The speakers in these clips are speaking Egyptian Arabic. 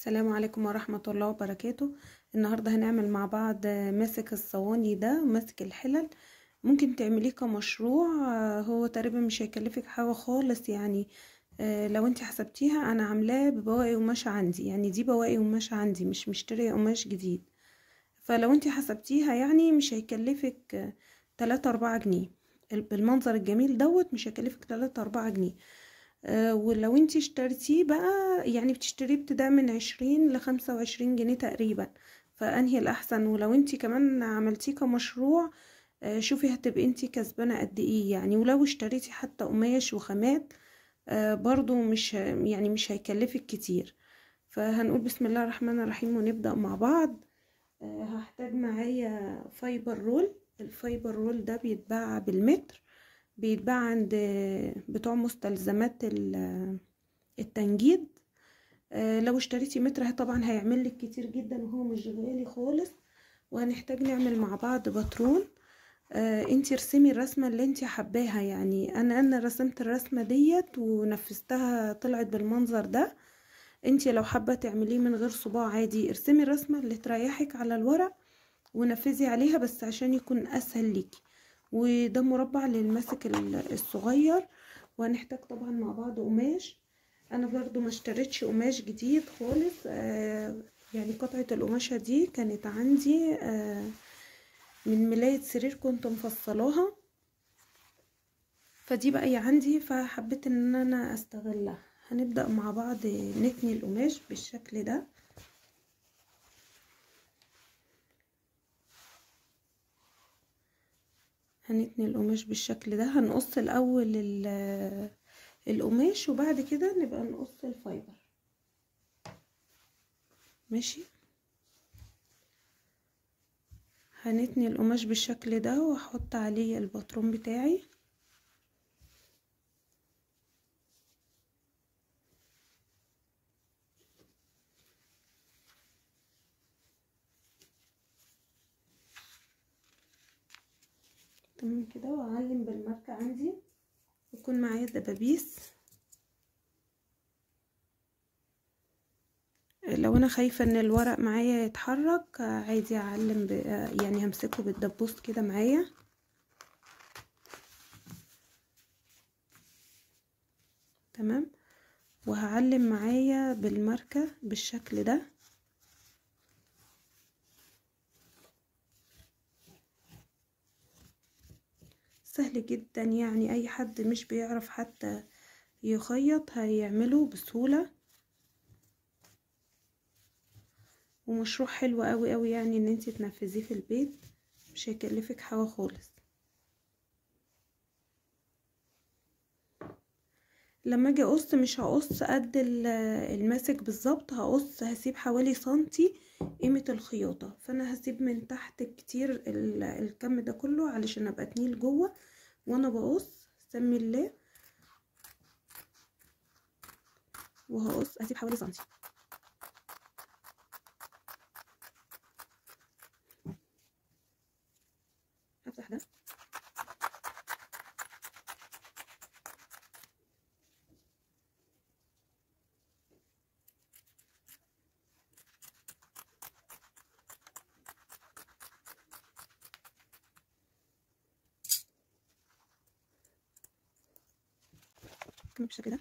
السلام عليكم ورحمة الله وبركاته النهاردة هنعمل مع بعض ماسك الصواني ده وماسك الحلل ممكن تعمليه كمشروع هو تقريبا مش هيكلفك حاجة خالص يعني لو انت حسبتيها انا عاملاه ببواقي قماش عندي يعني دي بواقي قماش عندي مش مشترية قماش جديد فلو انت حسبتيها يعني مش هيكلفك تلاتة اربعة جنيه بالمنظر الجميل دوت مش هيكلفك تلاتة اربعة جنيه آه ولو انتي اشتريتيه بقى يعني بتشتريه ابتداء من عشرين لخمسة وعشرين جنيه تقريبا فانهي الاحسن ولو انتي كمان عملتيه كمشروع آه شوفي هتبقي انتي كسبانه قد ايه يعني ولو اشتريتي حتى قماش وخامات آه برضو مش يعني مش هيكلفك كتير فهنقول بسم الله الرحمن الرحيم ونبدا مع بعض هحتاج معايا فايبر رول الفايبر رول ده بيتباع بالمتر بيتباع عند بتوع مستلزمات التنجيد لو اشتريتي متر طبعا هيعمل لك كتير جدا وهو مش غالي خالص وهنحتاج نعمل مع بعض باترون انتي ارسمي الرسمه اللي انتي حباها يعني انا انا رسمت الرسمه ديت ونفذتها طلعت بالمنظر ده انتي لو حابه تعمليه من غير صباع عادي ارسمي الرسمه اللي تريحك على الورق ونفذي عليها بس عشان يكون اسهل ليكي وده مربع للماسك الصغير وهنحتاج طبعا مع بعض قماش انا برضو ما اشتريتش قماش جديد خالص آه يعني قطعة القماشة دي كانت عندي آه من ملاية سرير كنت مفصلاها فدي بقى عندي فحبيت ان انا استغلها هنبدأ مع بعض نتني القماش بالشكل ده هنتني القماش بالشكل ده هنقص الاول القماش وبعد كده نبقى نقص الفايبر ماشي هنتني القماش بالشكل ده واحط عليه الباترون بتاعي تمام كده واعلم بالماركة عندي يكون معايا دبابيس لو انا خايفة ان الورق معايا يتحرك عادي اعلم ب... يعني همسكه بالدبوس كده معايا تمام وهعلم معايا بالماركة بالشكل ده سهل جدا يعني اي حد مش بيعرف حتى يخيط هيعمله بسهولة ومشروع حلو قوي قوي يعني ان انتي تنفذيه في البيت مش هيكلفك حاجة خالص لما اجي اقص مش هقص قد الماسك بالظبط هقص هسيب حوالي سنتي قيمة الخياطة فانا هسيب من تحت كتير الكم ده كله علشان ابقى اتنيل جوه وانا بقص سمي الله وهقص هسيب حوالي سنتي هفتح ده بالشكل ده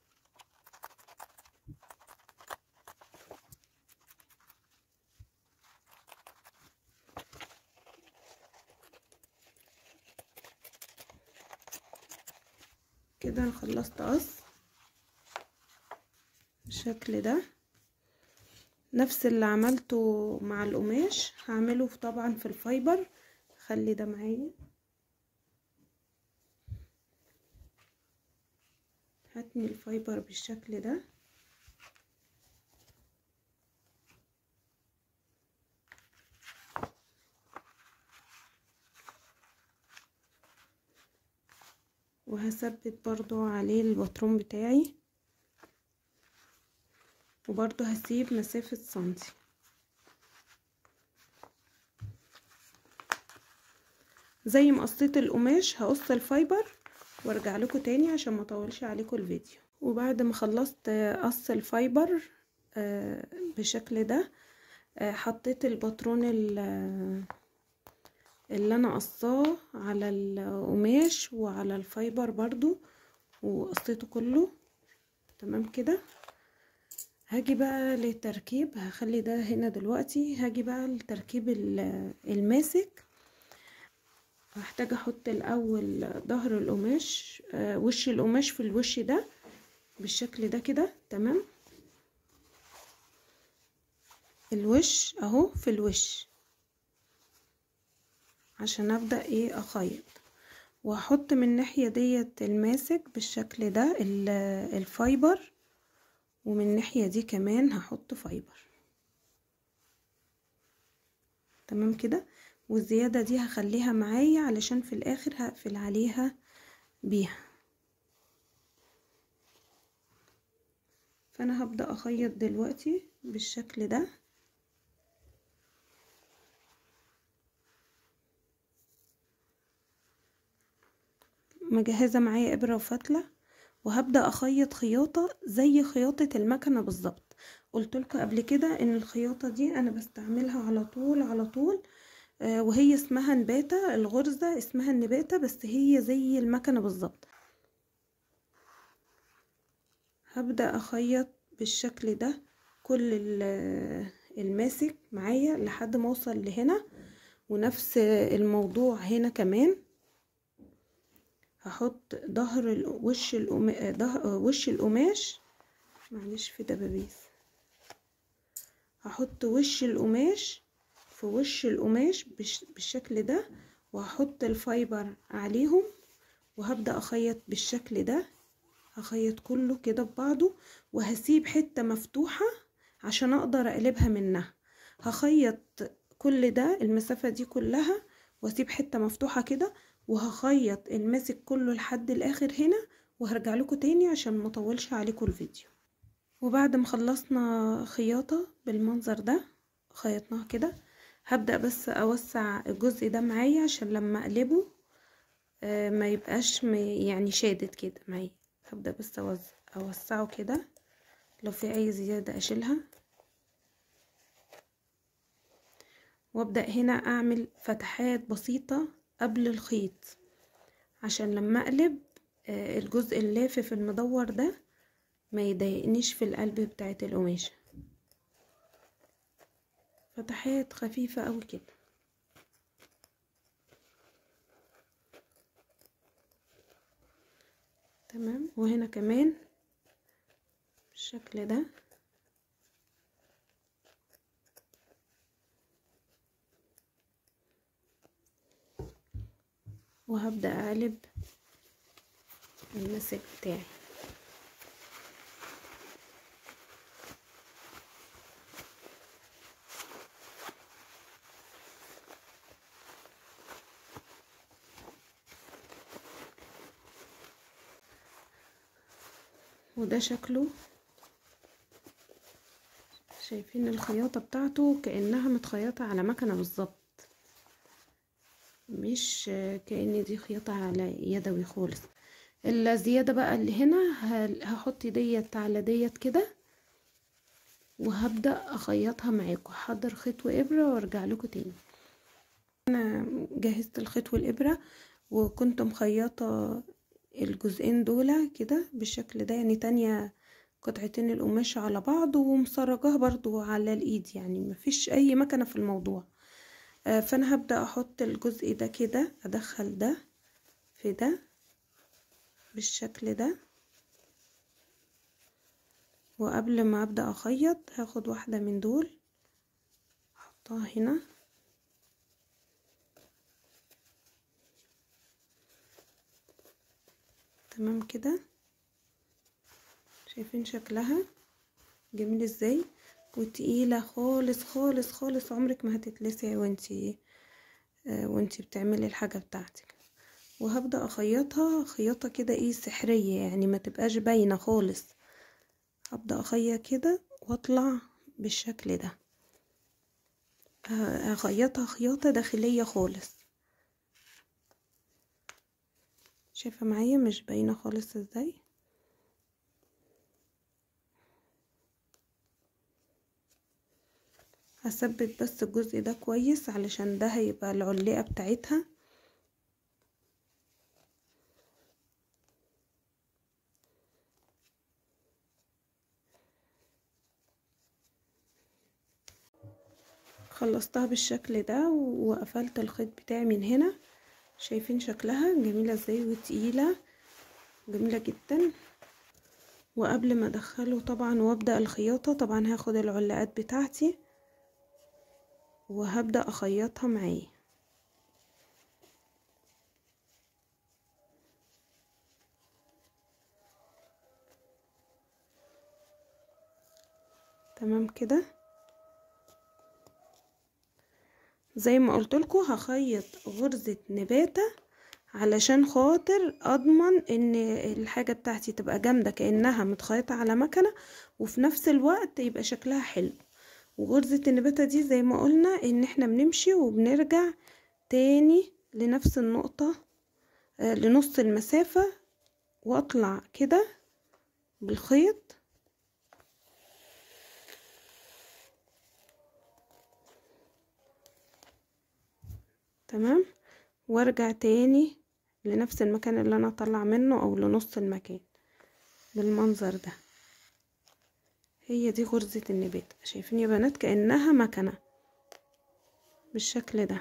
كده انا خلصت قص بالشكل ده نفس اللي عملته مع القماش هعمله في طبعا في الفايبر خلي ده معايا هتني الفايبر بالشكل ده وهثبت برضو عليه الباترون بتاعي وبرضو هسيب مسافة سنتي زي ما قصيت القماش هقص الفايبر وارجع لكم تاني عشان ما اطولش عليكم الفيديو وبعد ما خلصت قص الفايبر آه، بالشكل ده آه، حطيت الباترون ال- اللي انا قصاه على القماش وعلى الفايبر برضو وقصيته كله تمام كده هاجي بقى للتركيب هخلي ده هنا دلوقتي هاجي بقى لتركيب ال- الماسك هحتاج احط الاول ظهر القماش آه، وش القماش في الوش ده بالشكل ده كده تمام الوش اهو في الوش عشان ابدا ايه اخيط وهحط من الناحيه ديت الماسك بالشكل ده ال- الفايبر ومن الناحيه دي كمان هحط فايبر تمام كده والزياده دي هخليها معايا علشان في الاخر هقفل عليها بيها فانا هبدا اخيط دلوقتي بالشكل ده مجهزه معايا ابره وفتله وهبدا اخيط خياطه زي خياطه المكنه بالظبط قلت لكم قبل كده ان الخياطه دي انا بستعملها على طول على طول آه وهي اسمها نباتة الغرزة اسمها النباتة بس هي زي المكنة بالظبط هبدأ اخيط بالشكل ده كل الماسك معايا لحد ما اوصل لهنا ونفس الموضوع هنا كمان هحط ظهر وش القماش وش القماش معلش في دبابيس هحط وش القماش في وش القماش بالشكل ده وهحط الفايبر عليهم وهبدأ اخيط بالشكل ده هخيط كله كده ببعضه وهسيب حتة مفتوحة عشان اقدر اقلبها منها هخيط كل ده المسافة دي كلها واسيب حتة مفتوحة كده وهخيط الماسك كله لحد الاخر هنا وهرجع لكم تاني عشان ما اطولش عليكم الفيديو وبعد ما خلصنا خياطة بالمنظر ده خيطناها كده هبدأ بس اوسع الجزء ده معايا عشان لما اقلبه آه ما يبقاش يعني شادد كده معايا هبدأ بس اوسعه كده لو في اي زيادة اشيلها وابدأ هنا اعمل فتحات بسيطة قبل الخيط عشان لما اقلب آه الجزء اللافف المدور ده ما يضايقنيش في القلب بتاعه القماشه فتحات خفيفه قوي كده تمام وهنا كمان بالشكل ده وهبدأ اقلب المسك بتاعي وده شكله شايفين الخياطة بتاعته كأنها متخيطة على مكنة بالظبط مش كأن دي خياطة على يدوي خالص الزيادة بقى اللي هنا هحط ديت على ديت كده وهبدأ اخيطها معاكم هحضر خيط وابرة وارجع لكم تاني انا جهزت الخيط والابرة وكنت مخيطة الجزئين دول كده بالشكل ده يعني تانية قطعتين القماش على بعض ومسرجاها برضو على الايد يعني مفيش اي مكنة في الموضوع آه فانا هبدأ احط الجزء ده كده ادخل ده في ده بالشكل ده وقبل ما ابدأ اخيط هاخد واحدة من دول احطها هنا تمام كده شايفين شكلها جميل ازاي وتقيلة خالص خالص خالص عمرك ما هتتلسع وانتي آه وانتي بتعملي الحاجة بتاعتك وهبدأ اخيطها خياطة كده ايه سحرية يعني ما تبقاش باينة خالص هبدأ اخيط كده واطلع بالشكل ده هخيطها خياطة داخلية خالص شايفة معايا مش باينة خالص ازاي هثبت بس الجزء ده كويس علشان ده هيبقى العلقة بتاعتها خلصتها بالشكل ده وقفلت الخيط بتاعي من هنا شايفين شكلها جميلة ازاي وتقيلة جميلة جدا وقبل ما ادخله طبعا وابدأ الخياطة طبعا هاخد العلاقات بتاعتي وهبدأ اخيطها معايا تمام كده زي ما قلت لكم هخيط غرزة نباتة علشان خاطر اضمن ان الحاجة بتاعتي تبقى جامدة كأنها متخيطة على مكنة وفي نفس الوقت يبقى شكلها حلو وغرزة النباتة دي زي ما قلنا ان احنا بنمشي وبنرجع تاني لنفس النقطة آه لنص المسافة واطلع كده بالخيط تمام وارجع تاني لنفس المكان اللي انا اطلع منه او لنص المكان بالمنظر ده هي دي غرزة النبات شايفين يا بنات كأنها مكنة بالشكل ده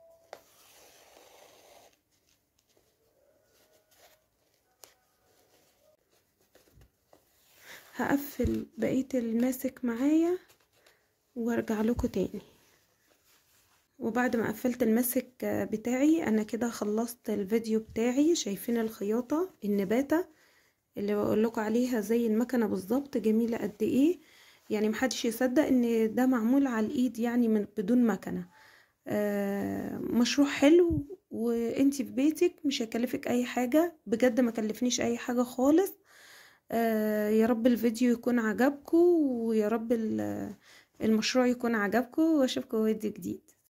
هقفل بقية الماسك معايا وارجع لكم تاني وبعد ما قفلت المسك بتاعي انا كده خلصت الفيديو بتاعي شايفين الخياطة النباتة اللي بقول لكم عليها زي المكنة بالظبط جميلة قد ايه يعني محدش يصدق ان ده معمول على الايد يعني من بدون مكنة آه مشروع حلو وانتي في بيتك مش هيكلفك اي حاجة بجد ما كلفنيش اي حاجة خالص آه يا رب الفيديو يكون عجبكم ويا رب المشروع يكون عجبكم واشوفكم فيديو جديد